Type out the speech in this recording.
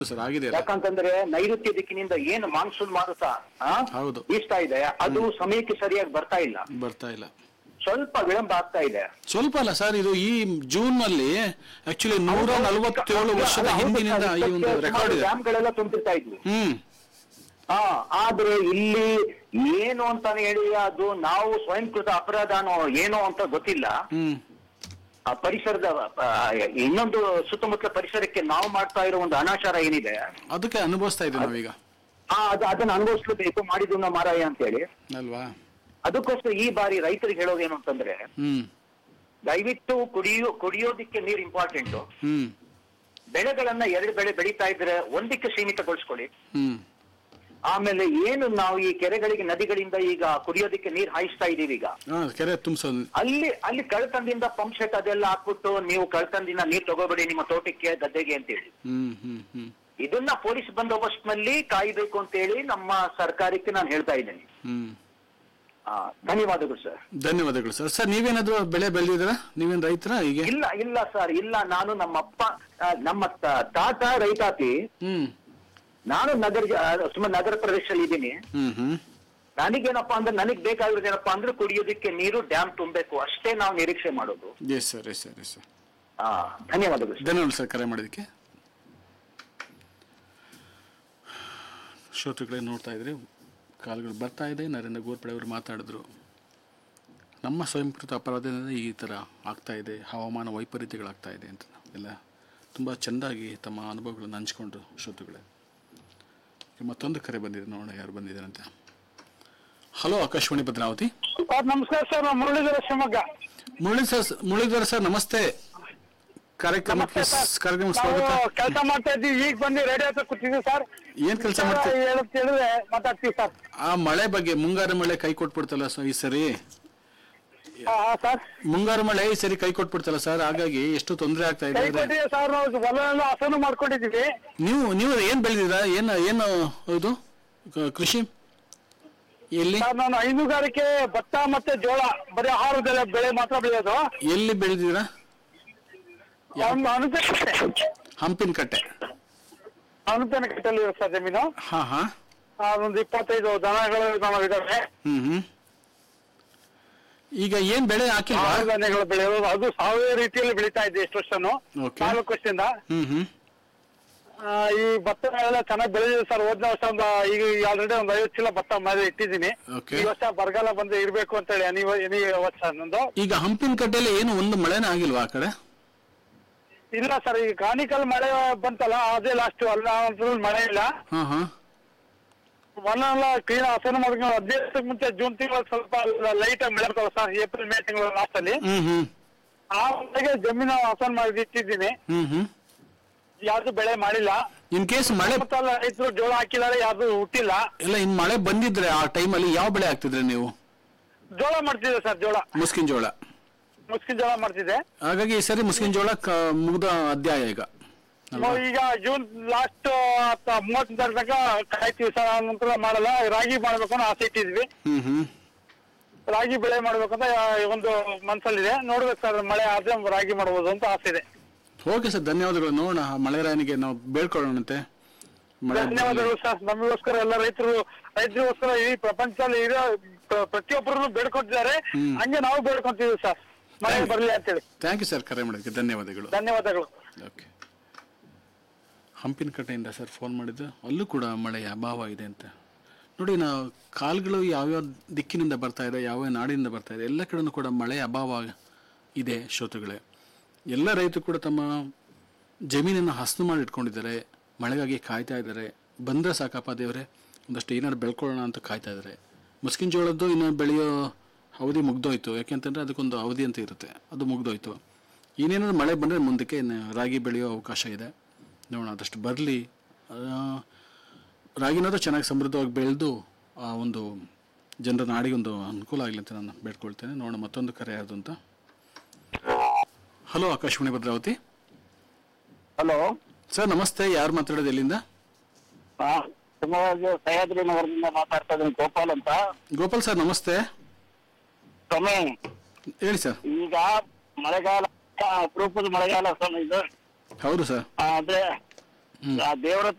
Sir ಆಗಿದೆ ಅಲ್ಲ? ಯಾಕಂತಂದ್ರೆ ನೈಋತ್ಯ ದಿಕ್ಕಿನಿಂದ ಏನು ಮಾನ್ಸೂನ್ ಮಾರುತ ಆ, ಹೌದು. ಬೀಸ್ತಾ ಇದೆ ಅದು ಸಮಯಕ್ಕೆ ಸರಿಯಾಗಿ ಬರ್ತಾ ಇಲ್ಲ ಬರ್ತಾ ಇಲ್ಲ ಸ್ವಲ್ಪ ವಿಳಂಬ ಆಗ್ತಾ ಇದೆ ಸ್ವಲ್ಪ ಅಲ್ಲ ಸರ್ ಇದು ಈ ಜೂನ್ ನಲ್ಲಿ ಆಕ್ಚುಲಿ ನೂರ ನಲವತ್ತೇಳು ವರ್ಷದ ಅಲ್ಲ, ಹೌದು ಹಿಂದಿನಿಂದ ಸರ್, ಈ ಒಂದು ಇಪ್ಪತ್ತು ರೆಕಾರ್ಡ್ ಇದೆ ಡ್ಯಾಮ್ಗಳೆಲ್ಲ ತುಂಬಿರ್ತಾ ಇದ್ವಿ ಹ್ಮ್ ಹಾ ಆದ್ರೆ ಇಲ್ಲಿ ಏನು ಅಂತಾನೆ ಹೇಳಿ ಅದು ನಾವು ಸ್ವಯಂಕೃತ ಅಪರಾಧನೋ ಏನೋ ಅಂತ ಗೊತ್ತಿಲ್ಲ ಹ್ಮ್ ಆ ಪರಿಸರದ ಆ, ಇನ್ನೊಂದು ಸುತ್ತಮುತ್ತಲ ಪರಿಸರಕ್ಕೆ ನಾವು ಮಾಡ್ತಾ ಇರೋ ಒಂದು ಅನಾಚಾರ ಏನಿದೆ ಅದಕ್ಕೆ ಅನುಭವಿಸ್ತಾ ಇದ್ದೀವಿ ನಾವೀಗ ಆ ಅದು ಅದನ್ನ ಅನುಭವಿಸ್ಲೇಬೇಕು ಮಾಡಿದ್ದು ನಾವು ಮಾರಾಯ ಅಂತ ಹೇಳಿ ಅಲ್ವಾ ಅದಕ್ಕೋಸ್ಕರ ಈ ಬಾರಿ ರೈತರಿಗೆ ಹೇಳೋದೇನು ಅಂತಂದ್ರೆ ಹ್ಮ್ ದಯವಿಟ್ಟು ಕುಡಿಯೋ ಕುಡಿಯೋದಿಕ್ಕೆ ನೀರು ಇಂಪಾರ್ಟೆಂಟ್ ಹ್ಮ್ ಬೆಳೆಗಳನ್ನ ಎರಡು ಬೆಳೆ ಬೆಳೀತಾ ಇದ್ರೆ ಒಂದಕ್ಕೆ ಸೀಮಿತಗೊಳಿಸ್ಕೊಳ್ಳಿ ಹ್ಮ್ ಆಮೇಲೆ ಏನು ನಾವು ಈ ಕೆರೆಗಳಿಗೆ ನದಿಗಳಿಂದ ಈಗ ಕುಡಿಯೋದಿಕ್ಕೆ ನೀರು ಹಾಯಿಸ್ತಾ ಇದೀವಿ ಈಗ ಹಾ ಕೆರೆ ತುಂಬಿಸೋದು ಅಲ್ಲಿ ಅಲ್ಲಿ ಕಳ್ತನದಿಂದ ಪಂಪ್ ಸೆಟ್ ಅದೆಲ್ಲ ಹಾಕ್ಬಿಟ್ಟು ನೀವು ಕಳ್ತನದಿಂದ ನೀರು ತಗೋಬೇಡಿ ನಿಮ್ಮ ತೋಟಕ್ಕೆ ಗದ್ದೆಗೆ ಅಂತೇಳಿ ಹ್ಮ್ ಹ್ಮ್ ಹ್ಮ್ ಇದನ್ನ ಪೊಲೀಸ್ ಬಂದೋಬಸ್ತ್ ನಲ್ಲಿ ಕಾಯ್ಬೇಕು ಅಂತ ಹೇಳಿ ನಮ್ಮ ಸರ್ಕಾರಕ್ಕೆ ನಾನು ಹೇಳ್ತಾ ಇದ್ದೀನಿ ಹ್ಮ್ ಆ, ಧನ್ಯವಾದಗಳು ಸರ್ ಧನ್ಯವಾದಗಳು ಸರ್ ಸರ್ ನೀವೇನಾದ್ರೂ ಬೆಳೆ ಬೆಳೆದಿದ್ದೀರಾ ನೀವೇನ್ ರೈತರ ಹೀಗೆ ಇಲ್ಲ ಇಲ್ಲ ಸರ್ ಇಲ್ಲ ನಾನು ನಮ್ಮ ಅಪ್ಪ ಆ, ನಮ್ಮ ತ- ತಾತ ರೈತಾತಿ ಹ್ಮ್ ನಾನು ನಗರ ಜ- ಸುಮ್ಮನೆ ನಗರ ಪ್ರದೇಶದಲ್ಲಿ ಇದ್ದೀನಿ ಹ್ಮ್ ಹ್ಮ್ ನನಗೇನಪ್ಪಾ ಅಂದ್ರೆ ನನಗ್ ಬೇಕಾಗಿರೋದು ಏನಪ್ಪಾ ಅಂದ್ರೆ ಕುಡಿಯೋದಕ್ಕೆ ನೀರು ಡ್ಯಾಮ್ ತುಂಬಬೇಕು ಅಷ್ಟೇ ನಾವು ನಿರೀಕ್ಷೆ ಮಾಡೋದು yes sir yes sir yes sir ಆ, ಧನ್ಯವಾದಗಳು ಸರ್ ಧನ್ಯವಾದ ಸರ್ ಕರೆ ಮಾಡೋದಕ್ಕೆ ಶ್ರೋತೃಗಳೇ ನೋಡ್ತಾ ಇದ್ರಿ ಕಾಲ್ಗಳು ಬರ್ತಾ ಇದೆ ನರೇಂದ್ರ ಗೋರ್ಪಡೆ ಅವರು ಮಾತಾಡಿದ್ರು ನಮ್ಮ ಸ್ವಯಂಕೃತ ಅಪರಾಧದಿಂದ ಈ ಥರ ಆಗ್ತಾ ಇದೆ ಹವಾಮಾನ ವೈಪರೀತ್ಯಗಳಾಗ್ತಾ ಇದೆ ಅಂತ ಎಲ್ಲ ತುಂಬ ಚೆಂದಾಗಿ ತಮ್ಮ ಅನುಭವಗಳನ್ನು ಹಂಚ್ಕೊಂಡ್ರು ಶ್ರೋತೃಗಳೇ ಈಗ ಮತ್ತೊಂದು ಕರೆ ಬಂದಿದೆ ನೋಡೋಣ ಯಾರು ಬಂದಿದ್ದಾರೆ ಅಂತ ಹಲೋ ಆಕಾಶವಾಣಿ ಭದ್ರಾವತಿ ಸರ್ ನಮಸ್ಕಾರ ಸರ್ ನಾವು ಮುರಳೀಧರ ಶಿವಮೊಗ್ಗ ಮುರಳಿ ಸರ್ ಮುರಳೀಧರ ಸರ್ ನಮಸ್ತೆ ಕಾರ್ಯಕ್ರಮಕ್ಕೆ ಕಾರ್ಯಕ್ರಮ ಸ್ವಾಗತ ನಾವು ಕೆಲಸ ಮಾಡ್ತಾ ಇದ್ದೀವಿ ಈಗ ಬಂದು ರೆಡಿ ಹತ್ರ ಕೂತಿದ್ದೀವಿ ಸರ್ ಏನ್ ಕೆಲಸ ಮಾಡ್ತೀವಿ ಹೇಳುತ್ತೆ ಹೇಳಿದ್ರೆ ಮಾತಾಡ್ತೀವಿ ಸರ್ ಆ ಮಳೆ ಬಗ್ಗೆ ಮುಂಗಾರು ಮಳೆ ಕೈ ಕೊಟ್ಬಿಡ್ತಲ್ಲ ಸ- ಈ ಸರಿ ಹಾ ಹಾ, ಸರ್ ಮುಂಗಾರು ಮಳೆ ಈ ಸರಿ ಕೈ ಕೊಟ್ಬಿಡ್ತಲ್ಲ ಸರ್ ಹಾಗಾಗಿ ಎಷ್ಟು ತೊಂದರೆ ಆಗ್ತಾ ಇದೆ ಕೈ ಅಂದ್ರೆ ಕೊಟ್ಟಿದ್ದೀವಿ ಸರ್ ನಾವು ಹೊಲ ಎಲ್ಲ ಹಸನು ಮಾಡ್ಕೊಂಡಿದ್ದೀವಿ ನೀವು ನೀವು ಏನ್ ಬೆಳೆದಿರಾ ಏನು ಏನು ಇದು ಕ- ಕೃಷಿ ಎಲ್ಲಿ ಸರ್ ನಾನು ಹೈನುಗಾರಿಕೆ ಭತ್ತ ಮತ್ತೆ ಜೋಳ ಬರೀ ಆಹಾರದ ಬೆಳೆ ಮಾತ್ರ ಬೆಳೆಯೋದು ಎಲ್ಲಿ ಬೆಳೆದಿರಾ ಒಂದು ಅನುಪೇನ ಹಂಪಿನ ಕಟ್ಟೆ ಅನುಪೇನ ಕಟ್ಟಲ್ಲಿ ಇರುತ್ತೆ ಸರ್ ಜಮೀನು ಹಾ ಹಾ ಆ, ಒಂದು ಇಪ್ಪತ್ತೈದು ದನಗಳು ನಾವು ಇದಾವೆ ಹ್ಮ್ ಹ್ಮ್ ಈಗ ಏನ್ ಬೆಳೆ ಹಾಕಿಲ್ವಾ ಆಹಾರ ಧಾನ್ಯಗಳು ಬೆಳೆಯೋದು ಅದು ಸಾವಯವ ರೀತಿಯಲ್ಲಿ ಬೆಳೀತಾ ಇದೆ ಎಷ್ಟು ವರ್ಷನು Okay. ನಾಲ್ಕು ವರ್ಷದಿಂದ ಹ್ಮ್ ಹ್ಮ್ ಆ, ಈ ಭತ್ತ ಎಲ್ಲ ಚೆನ್ನಾಗಿ ಬೆಳೆದಿದೆ ಸರ್ ಹೋದ್ನ ವರ್ಷ ಒಂದು ಈಗ ಆಲ್ರೆಡಿ ಒಂದು ಐವತ್ತು ಚೀಲ ಭತ್ತ ಮೇಲೆ ಇಟ್ಟಿದ್ದೀನಿ Okay. ಈ ವರ್ಷ ಬರಗಾಲ ಬಂದು ಇರ್ಬೇಕು ಅಂತ ಹೇಳಿ ಅನಿವ ಎನಿ ವರ್ಷ ನಂದು ಈಗ ಹಂಪಿನ ಕಟ್ಟೆಯಲ್ಲಿ ಏನು ಒಂದು ಮಳೆನೇ ಆಗಿಲ್ವಾ ಆ ಕಡೆ ಇಲ್ಲ ಸರ್ ಈಗ ಕಾನಿಕಲ್ ಮಳೆ ಬಂತಲ್ಲ ಅದೇ ಲಾಸ್ಟ್ ಅಲ್ಲ full ಮಳೆ ಇಲ್ಲ ಹಾ ಹಾ ಹೊಲ ಎಲ್ಲ ಕ್ಲೀನ್ ಹಸನು ಮಾಡ್ಕೊಂಡು ಹದಿನೈದಕ್ಕೆ ಮುಂಚೆ ಜೂನ್ ತಿಂಗಳು ಸ್ವಲ್ಪ ಲೈಟ್ ಆಗಿ ಮಳೆ ಬರ್ತಾವ ಸರ್ ಏಪ್ರಿಲ್ ಮೇ ತಿಂಗಳ ಲಾಸ್ಟ್ ಅಲ್ಲಿ ಹ್ಮ್ ಹ್ಮ್ ಆ ಹೊತ್ತಿಗೆ ಜಮೀನು ಹಸನ್ ಮಾಡಿ ಇಟ್ಟಿದ್ದೀನಿ ಹ್ಮ್ ಹ್ಮ್ ಯಾವ್ದು ಬೆಳೆ ಮಾಡಿಲ್ಲ ಇನ್ ಕೇಸ್ ಮಳೆ ಮತ್ತಲ್ಲ ರೈತರು ಜೋಳ ಹಾಕಿದ್ದಾರೆ ಯಾವ್ದು ಹುಟ್ಟಿಲ್ಲ ಇಲ್ಲ ಇನ್ ಮಳೆ ಬಂದಿದ್ರೆ ಆ ಟೈಮಲ್ಲಿ ಯಾವ ಬೆಳೆ ಹಾಕ್ತಿದ್ರೆ ನೀವು ಜೋಳ ಮಾಡ್ತಿದ್ದೆ ಸರ್ ಜೋಳ ಮುಸ್ಕಿನ ಜೋಳ ಮುಸ್ಕಿನ್ ಜೋಳ ಮಾಡ್ತಿದ್ದೆ ಹಾಗಾಗಿ ಈ ಸರಿ ಮುಸ್ಕಿನ ಜೋಳ ಕ- ಮುಗ್ದ ಅಧ್ಯಾಯ ಈಗ ಅಲ್ವಾ? ನಾವು ಈಗ ಜೂನ್ ಲಾಸ್ಟ್ ಮೂವತ್ತನೇ ತಾರೀಕು ತನಕ ಕಾಯ್ತೀವಿ ಸರ್ ಆ ನಂತರ ಮಾಡಲ್ಲ ರಾಗಿ ಮಾಡ್ಬೇಕು ಅನ್ನೋ ಆಸೆ ಇಟ್ಟಿದ್ವಿ ಹ್ಮ್ ಹ್ಮ್ ರಾಗಿ ಬೆಳೆ ಮಾಡ್ಬೇಕು ಅಂತ ಒಂದು ಮನ್ಸಲ್ಲಿದೆ ನೋಡ್ಬೇಕು ಸರ್ ಮಳೆ ಆದ್ರೆ ರಾಗಿ ಮಾಡ್ಬೋದು ಅಂತ ಆಸೆ ಇದೆ ಓಕೆ ಸರ್ ಧನ್ಯವಾದಗಳು ನೋಡೋಣ ಆ ಮಳೆರಾಯನಿಗೆ ನಾವು ಬೇಡ್ಕೊಳ್ಳೋಣಂತೆ ಮಳೆ ಧನ್ಯವಾದಗಳು ಸರ್ ನಮಗೋಸ್ಕರ ಎಲ್ಲ ರೈತರು ರೈತರಿಗೋಸ್ಕರ ಈ ಪ್ರಪಂಚದಲ್ಲಿ ಇರೋ ಪ್ರ- ಪ್ರತಿಯೊಬ್ಬರನ್ನು ಬೇಡ್ಕೊತಿದ್ದಾರೆ ಹ್ಮ್. ಹಂಗೆ ನಾವು ಬೇಡ್ಕೊಂತೀವಿ ಸರ್ ಮಳೆ ಬರ್ಲಿ ಅಂತೇಳಿ ಥ್ಯಾಂಕ್ ಯು ಸರ್ ಕರೆ ಮಾಡೋದಕ್ಕೆ ಧನ್ಯವಾದಗಳು ಧನ್ಯವಾದಗಳು ಓಕೆ ಹಂಪಿನ ಕಟ್ಟೆಯಿಂದ ಸರ್ ಫೋನ್ ಮಾಡಿದ್ದು ಅಲ್ಲೂ ಕೂಡ ಮಳೆಯ ಅಭಾವ ಇದೆ ಅಂತ ನೋಡಿ ನಾವು ಕಾಲುಗಳು ಯಾವ್ಯಾವ ದಿಕ್ಕಿನಿಂದ ಬರ್ತಾ ಇದೆ ಯಾವ ನಾಡಿನಿಂದ ಬರ್ತಾ ಇದೆ ಎಲ್ಲ ಕಡೆನೂ ಕೂಡ ಮಳೆಯ ಅಭಾವ ಇದೆ ಶ್ರೋತೃಗಳೇ ಎಲ್ಲ ರೈತರು ಕೂಡ ತಮ್ಮ ಜಮೀನನ್ನು ಹಸನು ಮಾಡಿ ಇಟ್ಕೊಂಡಿದ್ದಾರೆ ಮಳೆಗಾಗಿ ಕಾಯ್ತಾ ಇದ್ದಾರೆ ಬಂದರೆ ಸಾಕಪ್ಪ ದೇವರೇ ಒಂದಷ್ಟು ಏನಾದ್ರು ಬೆಳ್ಕೊಳ್ಳೋಣ ಅಂತ ಕಾಯ್ತಾ ಇದ್ದಾರೆ ಮುಸ್ಕಿನ ಜೋಳದ್ದು ಇನ್ನು ಬೆಳೆಯೋ ಅವಧಿ ಮುಗ್ದೋಯ್ತು ಯಾಕೆಂತಂದರೆ ಅದಕ್ಕೊಂದು ಅವಧಿ ಅಂತ ಇರುತ್ತೆ ಅದು ಮುಗ್ದೋಯ್ತು ಇನ್ನೇನಾದ್ರು ಮಳೆ ಬಂದರೆ ಮುಂದಕ್ಕೆ ಇನ್ನು ರಾಗಿ ಬೆಳೆಯೋ ಅವಕಾಶ ಇದೆ ನೋಡೋಣ ಆದಷ್ಟು ಬರಲಿ ರಾಗಿನಾದ್ರೂ ಚೆನ್ನಾಗಿ ಸಮೃದ್ಧವಾಗಿ ಬೆಳೆದು ಆ ಒಂದು ಜನರ ನಾಡಿಗೆ ಒಂದು ಅನುಕೂಲ ಆಗಲಿ ಅಂತ ನಾನು ಬೇಡ್ಕೊಳ್ತೇನೆ ನೋಡೋಣ ಮತ್ತೊಂದು ಕರೆ ಯಾವುದು ಅಂತ hello Akashvani Bhadravati hello sir ನಮಸ್ತೆ ಯಾರು ಮಾತಾಡೋದು ಎಲ್ಲಿಂದ ಶಿವಮೊಗ್ಗ ಸಹ್ಯಾದ್ರಿ ನಗರದಿಂದ ಮಾತಾಡ್ತಾ ಇದ್ದೀನಿ ಗೋಪಾಲ್ ಅಂತ ಗೋಪಾಲ್ ಸರ್ ನಮಸ್ತೆ ಸ್ವಾಮಿ ಹೇಳಿ ಸರ್ ಈಗ ಮಳೆಗಾಲ ಅಪರೂಪದ ಮಳೆಗಾಲ ಸ್ವಾಮಿ ಇದು ಹೌದು ಸರ್ ಆ, ಅದೇ ಆ ದೇವರ